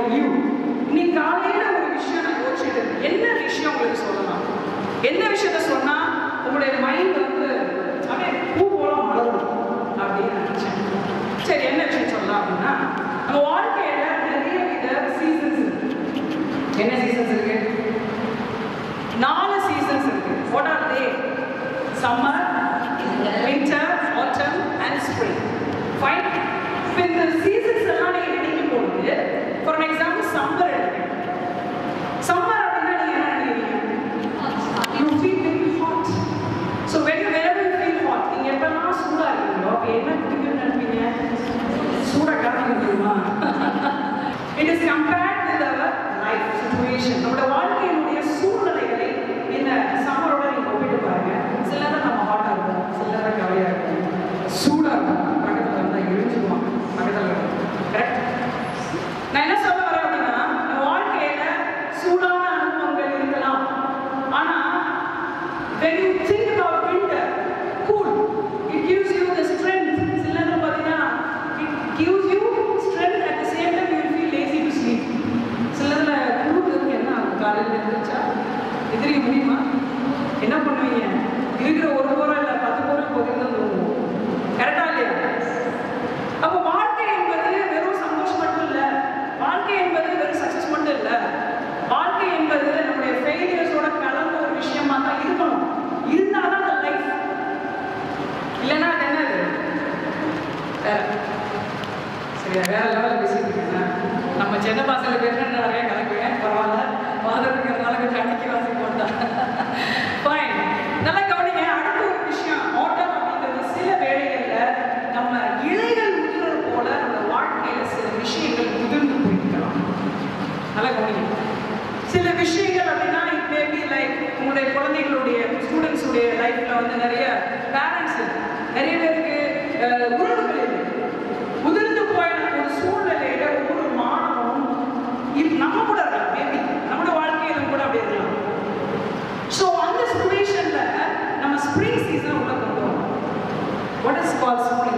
For you இன்னைக்கு காலையில ஒரு விஷயம் நான் யோசிச்சுட்டு இருந்தேன். என்ன விஷயம் உங்களுக்கு சொல்லலாம் என்ன விஷயத்த சொன்னா உங்களுடைய மைண்ட் வந்து அப்படியே பூ போல மலரும் அப்படின்னு நினைச்சேன் சரி என்ன விஷயம் சொல்லலாம் அப்படின்னா நம்ம வாழ்க்கையில நிறைய வித சீசன்ஸ் இருக்கு என்ன சீசன்ஸ் இருக்கு நாலு சீசன்ஸ் இருக்கு what are they summer winter autumn and spring fine இப்போ இந்த சீசன்ஸ் எல்லாம் நீங்க நினைக்கும் பொழுது ஃபார் எக்ஸாம்பிள் சம்மர் எடுங்க சம்மர் அப்படின்னா நீங்க என்ன நினைக்கிறீங்க you feel very hot so very very feel hot நீங்க எப்பெல்லாம் சூடா இருக்கீங்களோ அப்போ என்ன குடிக்கணும்னு நினைப்பீங்க சூடா காஃபி முடியுமா it is compared with our life situation நம்மளோட வாழ்க்கையினுடைய சூழ்நிலைகளை இந்த சம்மரோட நீங்க ஒப்பிட்டு பாருங்க சில நேரம் நம்ம ஹாட்டா இருக்கும் சில நேரம் கவலையா இருக்கும் சூடா இருக்கும் பக்கத்துல வந்தா இழிஞ்சுக்குவான் பக்கத்துல கரெக்ட் நான் என்ன சொல்ல வரேன் அப்படின்னா நம்ம வாழ்க்கையில சூடான அனுபவங்கள் இருக்கலாம் ஆனா when you think about winter cool it gives you the strength சில நேரம் பார்த்தீங்கன்னா it gives you strength at the same time you will feel lazy to sleep சில நேரத்துல குளிருக்கு என்ன ஆகும் காலையில் எழுந்திரிச்சா எதிரிக்க முடியுமா என்ன பண்ணுவீங்க இருக்கிற ஒரு பொருள் இல்லை பத்து பொருள் போதும் தான் தூங்குவோம் கரெக்டா இல்லையா அப்போ வாழ்க்கை என்பது வெறும் சந்தோஷம் மட்டும் இல்ல வாழ்க்கை என்பது வெறும் சக்சஸ் மட்டும் இல்ல வாழ்க்கை என்பது நம்முடைய ஃபெயிலியர்ஸோட கலந்த ஒரு விஷயமா தான் இருக்கணும் இருந்தாதான் அந்த லைஃப் இல்லைன்னா அது என்னது வேற சரி வேற லெவலில் பேசிட்டு இருக்கேன் நம்ம சென்னை பாசல பேசுறது நிறைய கலக்குவேன் பரவாயில்ல வாதத்துக்கிறதுனால கொஞ்சம் அடக்கி வாசி போட்டா ஃபைன் நல்லா கவனிங்க அடுத்த ஒரு விஷயம் ஓட்டம் அப்படிங்கிறது சில வேளைகள்ல நம்ம இலைகள் உதிர்றது போல நம்ம வாழ்க்கையில சில விஷயங்கள் உதிர்ந்து போயிருக்கலாம் நல்லா கவனிங்க சில விஷயங்கள் அப்படின்னா இட் மே பி லைக் உங்களுடைய குழந்தைகளுடைய ஸ்டூடெண்ட்ஸுடைய லைஃப்ல வந்து நிறைய பேரண்ட்ஸ் நிறைய பேருக்கு அஹ், உறவுகள் இல்லை உதிர்ந்து போய ஒரு சூழ்நிலையில ஒவ்வொரு மாணவனும் இப் நம்ம கூட இருக்கலாம் மேபி நம்மளோட வாழ்க்கையில கூட அப்படி இருக்கலாம் ஸோ அந்த சுச்சுவேஷன்ல நம்ம ஸ்ப்ரிங் சீசன் உள்ள கொண்டு வரோம் வாட் இஸ் கால் ஸ்ப்ரிங்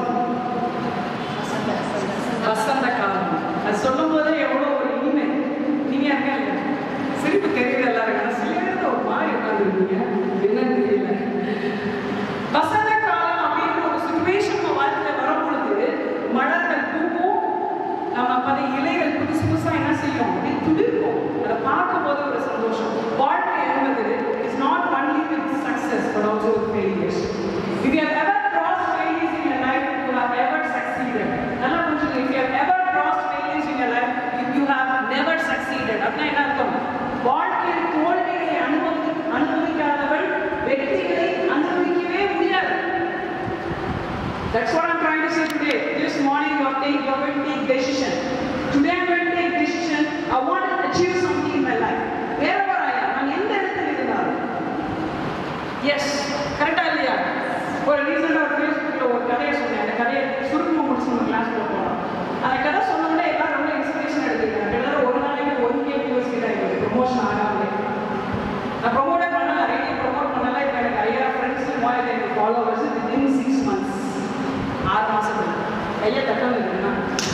வசந்த காலம் அது சொல்லும் போதே எவ்வளோ ஒரு இனிமை நீங்க இருக்க இல்லையா சிரிப்பு தெரியுது எல்லாருக்கும் சில நேரத்தில் ஒரு மாதிரி உட்காந்துருக்கீங்க என்னன்னு தெரியல வசந்த காலம் அப்படின்ற ஒரு சுச்சுவேஷன் நம்ம வாழ்க்கையில வரும்பொழுது மலர்கள் பூக்கும் நம்ம பல இலைகள் புதுசு புதுசா என்ன செய்யும் அப்படி துடிப்போம் அதை பார்க்கும்போது ஒரு சந்தோஷம் வாழ்க்கை என்பது is not only with success but also with failures if you have ever crossed failures in your life you have ever succeeded நல்லா புரிஞ்சுக்கங்க if you have ever crossed failures in your life you, you have never succeeded அப்படின்னா என்ன அர்த்தம் வாழ்க்கையில் தோல்விகளை அனுபவி அனுபவிக்காதவள் வெற்றிகளை அனுபவிக்கவே முடியாது That's what I'm trying to say today. This morning you are taking, you are going to take decision. Today I'm going to take decision. I want to achieve something in my life. Wherever I am, நான் எந்த இடத்துல இருந்தாலும் S கரெக்டா இல்லையா ஒரு ரீசெண்டாக ஒரு ஃபேஸ்புக்கில் ஒரு கதையை சொன்னேன் அந்த கதையை சுருக்கமாக முடிச்சு நம்ம கிளாஸ்ல போனோம் அந்த கதை சொன்ன உடனே எல்லாரும் ரொம்ப இன்ஸ்பிரேஷன் எடுத்துக்கிறாங்க எல்லாரும் ஒரு நாளைக்கு ஒன் கே வியூஸ் கிட்ட எங்களுக்கு ப்ரொமோஷன் ஆகாமலே நான் ப்ரொமோட்டே பண்ணல ஐடி ப்ரொமோட் பண்ணல இப்போ எனக்கு ஐயாயிரம் ஃப்ரெண்ட்ஸ் மாதிரி எனக்கு ஃபாலோவர்ஸ் வித்தின் சிக்ஸ் மந்த்ஸ் ஆறு மாசத்துல கையை தட்டணும் இருக்குன்னா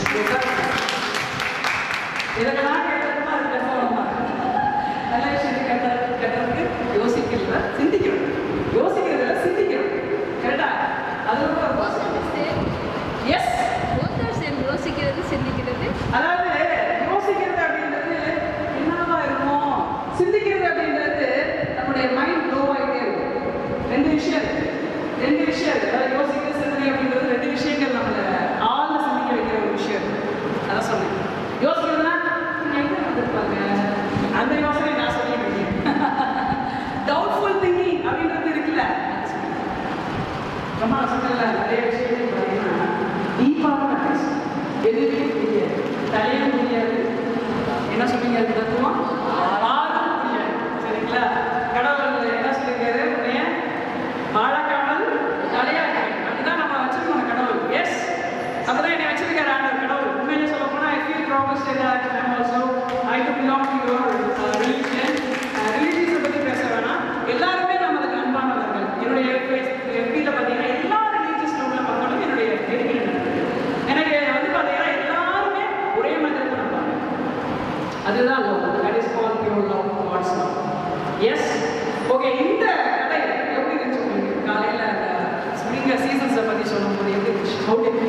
இதெல்லாம் கேட்டதுமா அது கஷ்டம் நல்ல விஷயத்தை கட்ட கட்டுறதுக்கு யோசிக்கிறத சிந்திக்கணும் யோசிக்கிறதுல சிந்திக்கணும் கரெக்டா அது ரொம்ப எஸ் யோசிக்கிறது சிந்திக்கிறது அதாவது யோசிக்கிறது அப்படின்றது என்னவா இருக்கும் சிந்திக்கிறது அப்படின்றது நம்முடைய மைண்ட் க்ளோ ஆகிட்டே இருக்கும் ரெண்டு விஷயம் இருக்கு ரெண்டு விஷயம் இருக்கு அதாவது யோசிக்கிறது சிந்தனை அப்படின்றது ரெண்டு விஷயங்கள் நம்மள ஆழ்ந்து சிந்திக்க வைக்கிற ஒரு விஷயம் இருக்கு அதான் சொன்னேன் யோசிக்கிறதுனா இவங்க எங்க வந்திருப்பாங்க அந்த யோசனை நான் சொல்லிட்டு இருக்கேன் டவுட்ஃபுல் திங்கிங் அப்படின்றது இருக்குல்ல ரொம்ப சொன்னல நிறைய விஷயங்கள் பார்த்தீங்கன்னா டீப்பாக பேசும் எதுவுமே புரியாது தலையே புரியாது என்ன சொன்னீங்க அது தத்துவம் ஆறும் புரியாது சரிங்களா கடவுள் என்ன சொல்லியிருக்காரு உன்னைய வாழக்காமல் தலையாக்க அப்படிதான் நம்ம வச்சிருக்கோம் கடவுள் எஸ் அப்படிதான் என்னை வச்சிருக்காரு ஆண்டவர் கடவுள் உண்மையிலே சொல்ல போனா I feel promise that I am also I to belong to your religion ரிலீஜியஸை பற்றி பேச வேணாம் எல்லாருமே நமக்கு அன்பானவர்கள் என்னுடைய எஃபியில் பார்த்தீங்கன்னா எல்லா ரிலீஜியஸில் உள்ள மக்களும் என்னுடைய நெருங்கினர் எனக்கு வந்து பார்த்தீங்கன்னா எல்லாருமே ஒரே மாதிரி தான் இருப்பாங்க அதுதான் love that is call pure love God's love yes okay இந்த கதை எப்படி இருந்துச்சு உங்களுக்கு காலையில் ஸ்ப்ரிங் சீசன்ஸை பற்றி சொல்லும்போது எப்படி இருந்துச்சு ஹவு டிட்